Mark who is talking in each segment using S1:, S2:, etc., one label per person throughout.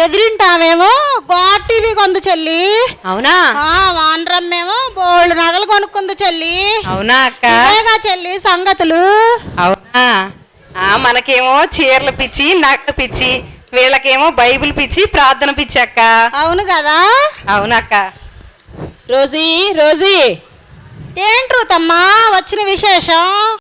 S1: ఎదిరింటామేమో God TV కొంది చెల్లి
S2: అవునా
S1: ఆ వానరమ్మేమో బోల్డ్ నగలు కొనుక్కుంది చెల్లి
S2: అవునా అక్క
S1: ఇవేగా చెల్లి సంగతులు
S2: అవునా ఆ మనకేమో చీరలు పిచ్చి నగలు పిచ్చి వీళ్ళకేమో బైబిల్ పిచ్చి ప్రార్థన పిచ్చి అక్క
S1: అవును కదా
S2: అవునక్క
S3: రోజీ రోజీ
S1: ఏంటి రూతమ్మా వచ్చిన విశేషం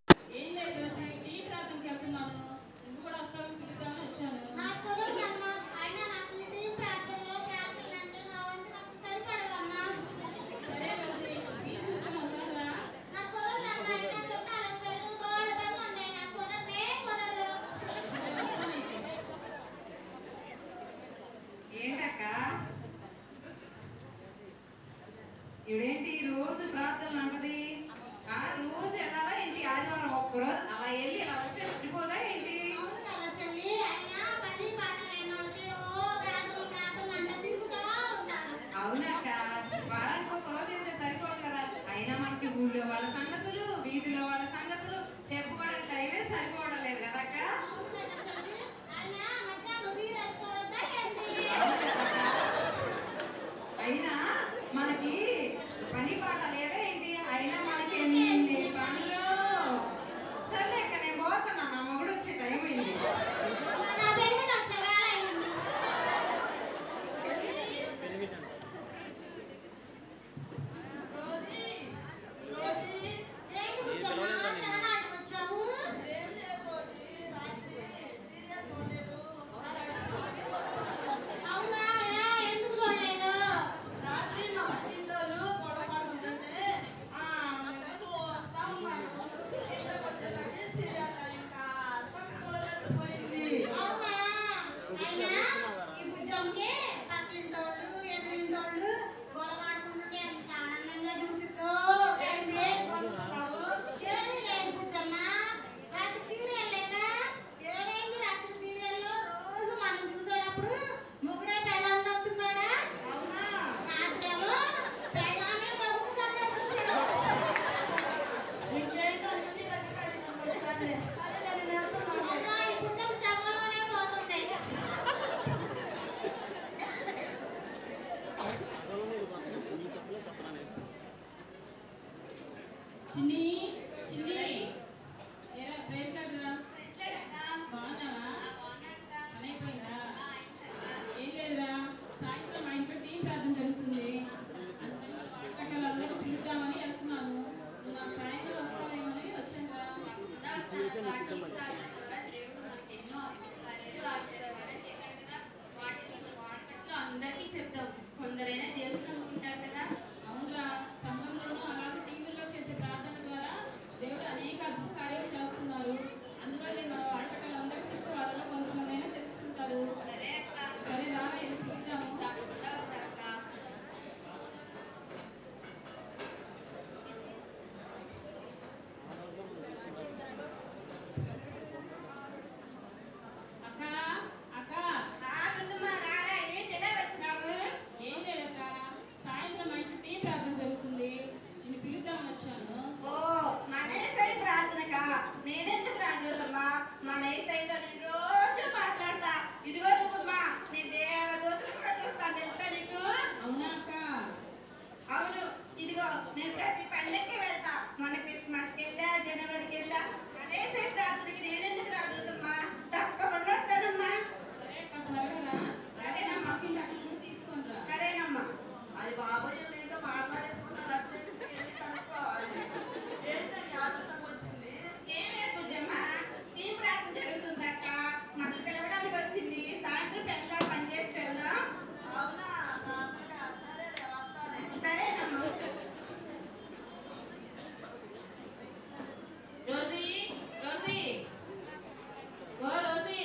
S2: ఏంటక్క ఇవిడేంటి రోజు ప్రార్థనలు అంటది ఆ రోజు వెళ్ళాలా ఏంటి ఆదివారం ఒక్కరోజు అలా వెళ్ళి ఇలా వస్తే సరిపోదా ఏంటి అవునక్క వారానికి ఒక రోజు వెళ్తే సరిపోదు కదా అయినా మనకి ఊళ్ళో వాళ్ళ సంగతులు వీధిలో వాళ్ళ సంగతులు చెప్పుకోవడానికి టైమే సరిపోవడం లేదు కదక్క అయినా మనకి పని పాట లేదా ఏంటి అయినా మనకి ఎన్ని పనులు సర్లే అక్క నేను పోతున్నా నా మొగుడు వచ్చే టైం అయింది
S3: చిన్ని చిన్ని ఏరా ప్రైజ్ లాడ్రా బాగున్నావా పని అయిపోయిందా ఏం లేదురా సాయంత్రం మా ఇంట్లో టీం ప్రార్థన జరుగుతుంది అందుకని మా పాడకట్టలందరూ పిలుద్దామని వెళ్తున్నాను నువ్వు నాకు సాయంత్రం వస్తావేమని వచ్చానురా
S4: అందరికీ చెప్తాం కొందరైనా దేవుడు నమ్ముకుంటారు కదా
S3: అవునరా సంఘంలోనూ అలాగే టీవీలో చేసే ప్రార్థన ద్వారా దేవుడు అనేక అద్భుత కార్యాలు చేస్తున్నారు అందువల్ల మా వాడకట్టలందరికీ చెప్తే వాళ్ళలో కొంతమంది అయినా తెలుసుకుంటారు సరే రా వెళ్ళి పిలుద్దాము అక్క అక్క ఏం లేదక్క సాయంత్రం మా ఇంట్లో టీ ప్రార్థన జరుగుతుంది నేను పిలుద్దామని వచ్చాను
S4: ఓ మన ఏసై ప్రార్థనకా నేనెందుకు రాండ్రోదమ్మా మన ఏసైతో నేను రోజు మాట్లాడతా ఇదిగో నువ్వమ్మా నేను దేవదూతలు కూడా చూస్తాను తెలుసా నీకు
S3: అవునా అక్క
S4: అవును ఇదిగో నేను ప్రతి పండక్కి వెళ్తా మన క్రిస్మస్కి వెళ్ళా జనవరికి వెళ్ళా మన ఏసై ప్రార్థనకి నేనెందుకు రాండ్రోదమ్మా తప్పకుండా వస్తానమ్మా
S3: సరే అక్క త్వరగా రా
S4: సరేనమ్మా.
S3: అప్పింటి అక్కడ కూడా తీసుకొని రా
S4: సరేనమ్మా
S5: అది బాబాయ్ ఏంటో మాట్లాడేసుకున్నారు అర్జెంట్ వెళ్ళి కనుక్కోవాలి ఏంటంటే ఆనందం వచ్చింది
S4: ఏం లేదు పూజమ్మా నీ ప్రార్థన జరుగుతుందక్క మనల్ని పిలవడానికి వచ్చింది సాయంత్రం పెళ్ళ పని చేసి వెళ్దాం
S5: అవునా నాన్నగా సరేలే వస్తానే
S4: సరేనమ్మా
S3: రోజీ రోజీ ఓ రోజీ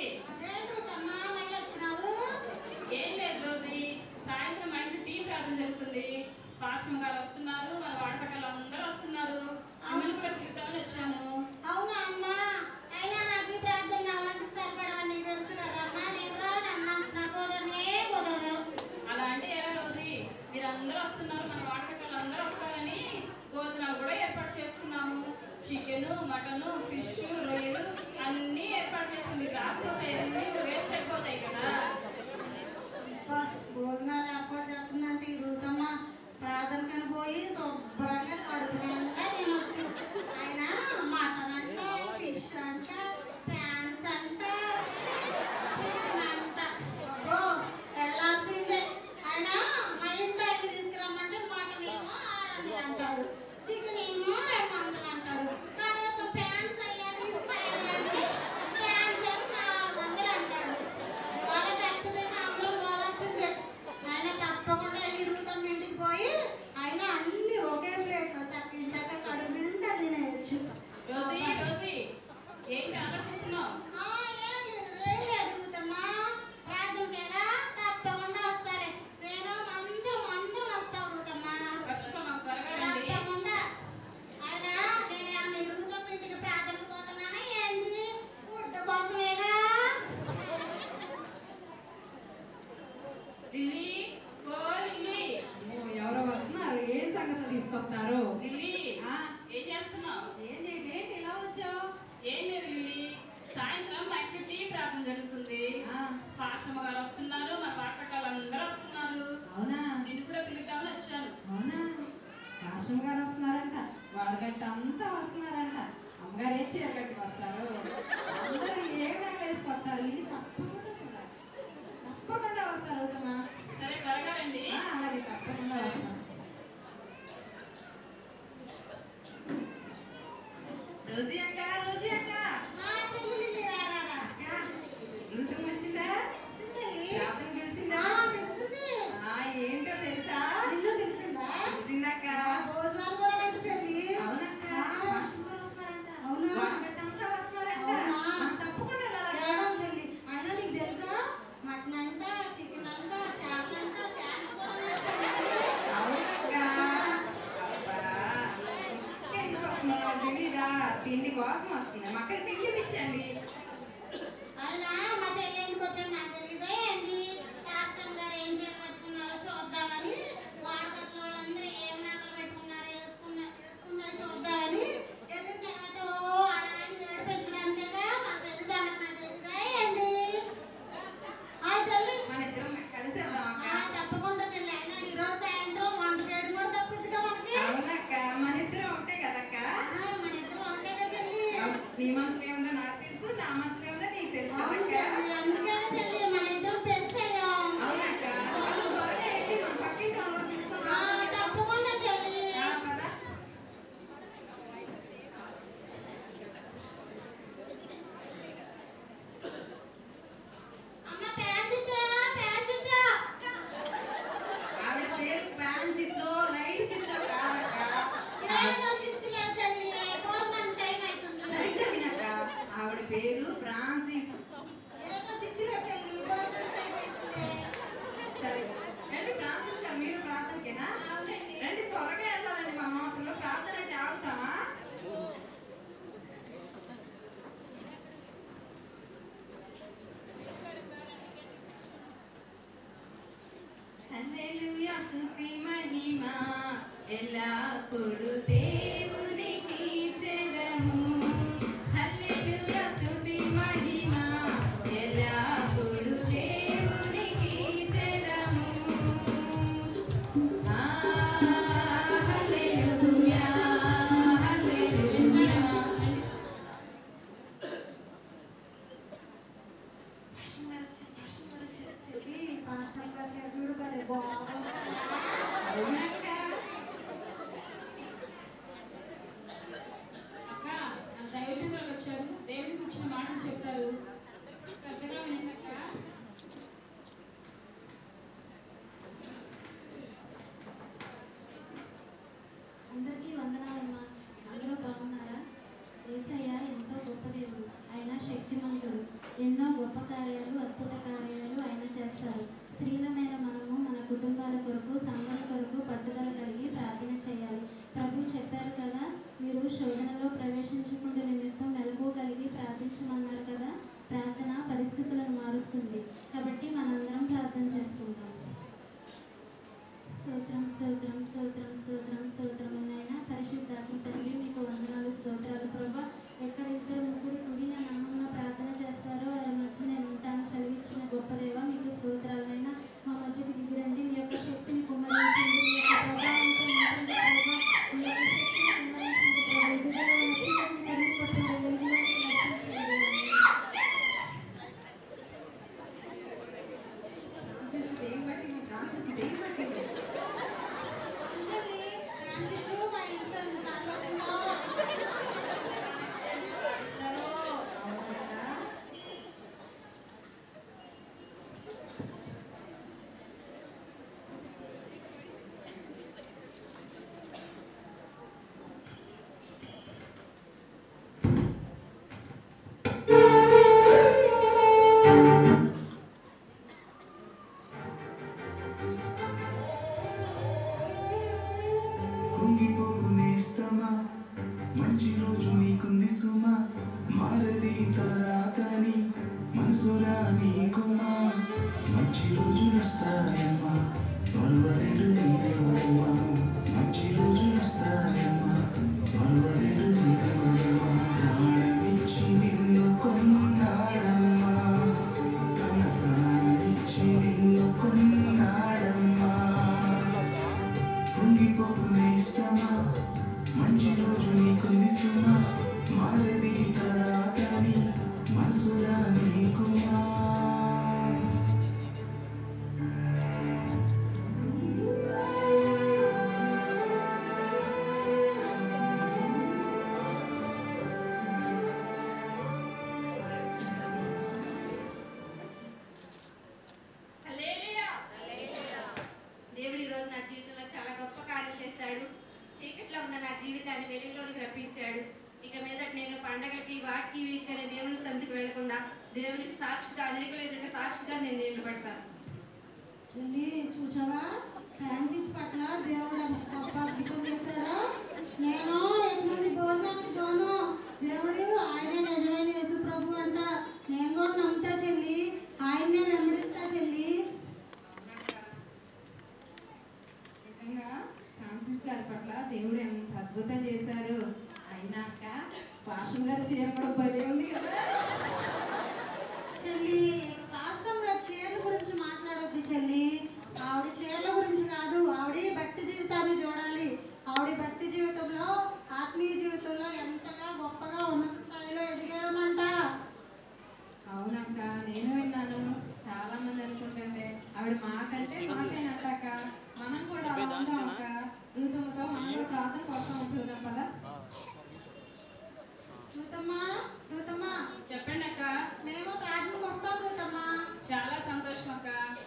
S3: ఏం లేదు రోజీ సాయంత్రం మా ఇంట్లో టీ ప్రార్థన జరుగుతుంది పాశ్వం గారు వస్తున్నారు మన వాడకట్టలు అందరూ వస్తున్నారు మిమ్మల్ని కూడా పిలుద్దామని వచ్చాను
S1: అవునా అమ్మా అయినా నాకు ఈ ప్రార్థన నా వంటికి సరిపడవని నీకు తెలుసు కదమ్మా నేను రానమ్మా నా కుదరనే కుదరదు
S3: అలా అంటే ఎలా రోజీ మీరందరూ వస్తున్నారు మన వాడకట్టలు అందరూ వస్తారని భోజనాలు కూడా ఏర్పాటు చేసుకున్నాము చికెన్ మటన్ ఫిష్ రొయ్యలు అన్నీ ఏర్పాటు చేసుకుని మీరు రాకపోతే అన్నీ వేస్ట్ అయిపోతాయి కదా లిల్లీ ఓ లిల్లీ
S2: అమ్మో, ఎవరో వస్తున్నారు ఏం సంగతి తీసుకొస్తారు
S3: లిల్లీ
S2: ఆ,
S3: ఏం చేస్తున్నావు
S2: ఏం చేయండి ఏంటి ఇలా వచ్చావు
S3: ఏం లేదు లిల్లీ సాయంత్రం మా ఇంట్లో టీ ప్రార్థన జరుగుతుంది
S2: ఆ,
S3: పాషమ్మ గారు వస్తున్నారు మా పాటకాలు అందరూ వస్తున్నారు
S2: అవునా
S3: నిన్ను కూడా పిలుద్దామని వచ్చాను
S2: అవునా కాశం గారు వస్తున్నారంట వాడగట్ట అంతా వస్తున్నారంట అమ్మగారు ఏ చీర కట్టుకు వస్తారు అందరూ ఏం నగలు వేసుకొస్తారు ఇది తప్పకుండా చూడాలి తప్పకుండా వస్తారు అవుతమ్మా
S3: సరే త్వరగా రండి
S2: ఆ, అలాగే తప్పకుండా వస్తాను రోజీ అక్క రోజీ అక్క
S1: ఆ చెల్లి లిల్లీ రా రా రా
S2: అక్క ఋతుం వచ్చిందా
S1: చిన్న చెల్లి
S2: జాతర పిలిచిందా
S1: ఆ, పిలిచింది
S2: ఆ, ఏంటో తెలుసా
S1: నిన్ను పిలిచిందా
S2: పిలిచిందక్క
S1: ఆ, భోజనాలు కూడా రండి చెల్లి
S2: అవునక్క
S1: ఆ.
S2: కాశం గారు వస్తున్నారంట
S1: అవునా?
S2: వాడగట్టంతా వస్తున్నారంట
S1: అవునా?
S2: ఆ, తప్పకుండా వెళ్ళాలక్క.
S1: ఏడం చెల్లి అయినా నీకు తెలుసా మటన్ అంట చికెన్ అంట చేపలు అంట ఫ్యాన్స్ కూడా ఉన్నాయి చెల్లి
S2: అవునక్క. అబ్బా. ఎందుకు వస్తున్నారో తెలీదా? తిండి కోసం వస్తున్నా మా అక్కకి తిండి ఇప్పించండి
S1: అయినా మా చెల్లి ఎందుకు వచ్చాను నాకు తెలియదే ఏంది రాష్ట్రం గారు ఏం చేయబట్టుకున్నారో చూద్దామని వాడకట్ల వాళ్ళందరూ ఏం నగలు పెట్టుకున్నారు వేసుకున్నారు వేసుకున్నారో చూద్దామని వెళ్ళిన తర్వాత ఓ అడాన్ని ఏడిపించడానికేగా మా చెల్లి సంగతి నాకు తెలియదా ఏంది ఆ చెల్లి
S2: మన ఇద్దరం కలిసి వెళ్దాం అక్క
S1: ఆ, తప్పకుండా చెల్లి అయినా ఈ రోజు సాయంత్రం వంట చేయడం కూడా తప్పిద్దిగా మనకి
S2: అవునక్క మన ఇద్దరం ఒకటే కదక్క
S1: ఆ, మన ఇద్దరం ఒకటేగా చెల్లి
S2: నీ మనసులో ఏముందో నాకు తెలుసు నా మనసులో ఏముందో నీకు తెలుసు
S1: అవును
S2: కదక్క?
S1: చెల్లి అందుకేగా చెల్లి మన ఇద్దరం పెంచాం
S2: అవునక్క వాళ్ళు త్వరగా వెళ్ళి మన పక్కింటి వాళ్ళని తీసుకొని
S1: ఆ,
S2: రావాలి.
S1: తప్పకుండా చెల్లి
S2: ఆ, పద.
S1: అమ్మ ప్యాంట్ ఇచ్చా ప్యాంట్ ఇచ్చా
S2: ఆవిడ పేరు ఫ్యాన్ చిచ్చో రైట్ చిచ్చో కాదక్క
S1: ఏదో చిచ్చులేదు చెల్లి భోజనం టైం అవుతుంది
S2: సరిగ్గా వినక్క ఆవిడ పేరు ఫ్రాన్సిస్
S1: ఏదో చిచ్చులేదు చెల్లి భోజనం టైం అవుతుంది
S2: సరే రండి ఫ్రాన్సిస్ గారు మీరు ప్రార్థనకేనా రండి త్వరగా వెళ్ళాలండి మా అసలు ప్రార్థన అంటే ఆగుతామా హల్లెలూయా స్తుతి మహిమ ఎల్లప్పుడు దేవునికి చెదము హల్లెలూయా స్తుతి మహిమ ఎల్లప్పుడు దేవునికి చెదము ఆ హల్లెలూయా హల్లెలూయా భాషం గారు వచ్చారు, భాషం గారు వచ్చారు.
S1: చెల్లి పాస్టర్ గారు చదువుడు భలే బాగుంది
S2: అవునక్క
S3: అక్క నా దైవచంద్రులు వచ్చారు దేవుని కూర్చున్న మాటలు చెప్తారు శ్రద్ధగా వినక్క
S6: అందరికీ వందనాలమ్మా అందరూ బాగున్నారా ఏసయ్య ఎంతో గొప్ప దేవుడు ఆయన శక్తిమంతుడు ఎన్నో గొప్ప కార్యాలు అద్భుత కార్యాలు ఆయన చేస్తారు స్త్రీల మీద మనము మన కుటుంబాల కొరకు సంఘం కొరకు పట్టుదల కలిగి ప్రార్థన చేయాలి ప్రభు చెప్పారు కదా మీరు శోధనలో ప్రవేశించకుండా నిమిత్తం మెలకు కలిగి ప్రార్థించమన్నారు కదా ప్రార్థన పరిస్థితులను మారుస్తుంది కాబట్టి మనందరం ప్రార్థన చేసుకుంటాం స్తోత్రం స్తోత్రం స్తోత్రం స్తోత్రం స్తోత్రం నాయన పరిశుద్ధాత్మ తండ్రి మీకు వందనాలు స్తోత్రాలు ప్రభా ఎక్కడ ఇద్దరు ముగ్గురు కుడి నా నామమున ప్రార్థన చేస్తారో వారి మధ్య నేను ఉంటాను సెలవిచ్చిన గొప్ప దేవ మీకు స్తోత్రాలైనా మా మధ్యకి దిగిరండి మీ యొక్క శక్తిని కుమ్మరించండి మీ యొక్క ప్రభావంతో నింపండి ప్రభా మీ యొక్క శక్తిని కుమ్మరించండి ప్రభా విడుదల నచ్చినట్టు తరిగి కొట్టండి వెలుగులోకి నడిపించండి
S2: ఫ్రాన్సిస్ దేని బట్టి ఫ్రాన్సిస్ దేని బట్టి
S1: చెల్లి ప్యాంట్ ఇచ్చు మా ఇంట్లో ఎన్నిసార్లు వచ్చిందో
S2: అవునక్క
S7: కుంగిపోకు నేస్తమా మంచి రోజు నీకుంది సుమా మారది తరాతని మనసురా నీకుమా మంచి రోజులు వస్తాయని మరువలేడు నీవమ్మా మంచి రోజు ఇస్తాయమ్మా మరువలేడు నీవమ్మా ప్రాణమిచ్చి నిన్ను కొన్నాడమ్మా తన ప్రాణమిచ్చి నిన్ను కొన్నాడమ్మా పొంగిపోకు నేస్తమా మంచి రోజు నీకుంది సుమా మారది కదా కానీ మనసులా నీకుమా
S4: హల్లెలూయా. దేవుడు ఈ రోజు నా జీవితంలో చాలా గొప్ప కార్యం చేస్తాడు చీకట్లో ఉన్న నా జీవితాన్ని వెలుగులోకి రప్పించాడు ఇక మీద నేను పండగలకి వాటికి వీటికి అనే దేవుని సందుకు వెళ్లకుండా దేవునికి సాక్షిగా అనేక లేదంటే సాక్షిగా నేను నిలబడతాను
S1: చెల్లి చూసావా ఫ్రాన్సిస్ పట్ల దేవుడు ఎంత గొప్ప అద్భుతం చేశాడో నేను ఎటువంటి భోజనానికి పోను దేవుడు ఆయనే నిజమైన యేసు ప్రభు అంట నేను కూడా నమ్ముతా చెల్లి ఆయన్నే వెంబడిస్తా చెల్లి
S2: నిజంగా ఫ్రాన్సిస్ గారి పట్ల దేవుడు ఎంత అద్భుతం చేశారు అయినాక పాషం గారి చీర కూడా భలే ఉంది కదా
S1: చెల్లి రాష్ట్రంగా చీరల గురించి మాట్లాడొద్దు చెల్లి ఆవిడ చీరల గురించి కాదు ఆవిడ భక్తి జీవితాన్ని చూడాలి ఆవిడ భక్తి జీవితంలో ఆత్మీయ జీవితంలో ఎంతగా గొప్పగా ఉన్నత స్థాయిలో ఎదిగారనంట
S2: అవునక్క నేను విన్నాను చాలా మంది అనుకుంటుంటే ఆవిడ మాకంటే మాటేనట్టాక మనం కూడా అలా ఉందాం అక్క ఋతుముతో మనం కూడా ప్రార్థన కోసం చూద్దాం పదా
S1: రూతమ్మా రూతమ్మా
S3: చెప్పండి అక్క
S1: మేము ప్రార్థనకు వస్తాం రూతమ్మా
S3: చాలా సంతోషం అక్క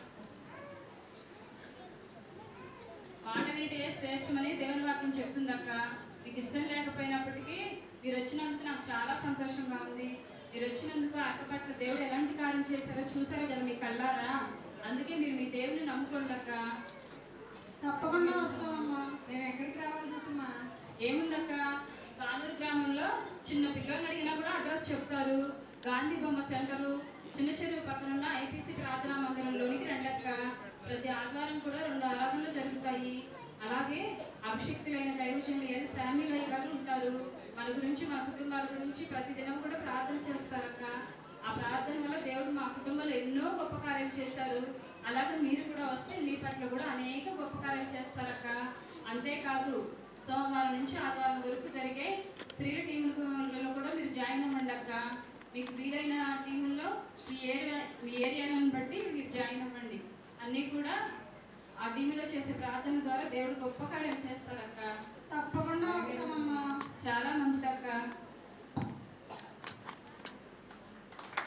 S3: మాట వింటే శ్రేష్టమని దేవుని వాక్యం చెప్తుంది అక్క మీకు ఇష్టం లేకపోయినప్పటికీ మీరు వచ్చినందుకు నాకు చాలా సంతోషంగా ఉంది మీరు వచ్చినందుకు అక్క పట్ల దేవుడు ఎలాంటి కార్యం చేశారో చూసారో కదా మీ కళ్ళారా అందుకే మీరు మీ దేవుని నమ్ముకోండి అక్క
S1: తప్పకుండా వస్తామమ్మా
S2: మేము ఎక్కడికి రావాలి ఋతుమా
S3: ఏముందక్క కానూరు గ్రామంలో చిన్న పిల్లల్ని అడిగినా కూడా అడ్రస్ చెప్తారు గాంధీ బొమ్మ సెంటరు చిన్న చెరువు పక్కన ఉన్న ఐపీసీ ప్రార్థనా మందిరంలోనికి రండక్క ప్రతి ఆదివారం కూడా రెండు ఆరాధనలు జరుగుతాయి అలాగే అభిషక్తులైన దైవజనులు ఎల్ శామ్యులయ్య గారు ఉంటారు మన గురించి మా కుటుంబాల గురించి ప్రతి దినం కూడా ప్రార్థన చేస్తారక్క ఆ ప్రార్థన వల్ల దేవుడు మా కుటుంబంలో ఎన్నో గొప్ప కార్యాలు చేశారు అలాగే మీరు కూడా వస్తే మీ పట్ల కూడా అనేక గొప్ప కార్యాలు చేస్తారక్క అంతేకాదు సోమవారం నుంచి ఆదివారం వరకు జరిగే స్త్రీల టీములలో కూడా మీరు జాయిన్ అవ్వండి అక్క మీకు వీలైన టీముల్లో మీ ఏరియా మీ ఏరియాలను బట్టి మీరు జాయిన్ అవ్వండి అన్నీ కూడా ఆ టీములో చేసే ప్రార్థన ద్వారా దేవుడు గొప్ప కార్యం చేస్తారక్క
S1: తప్పకుండా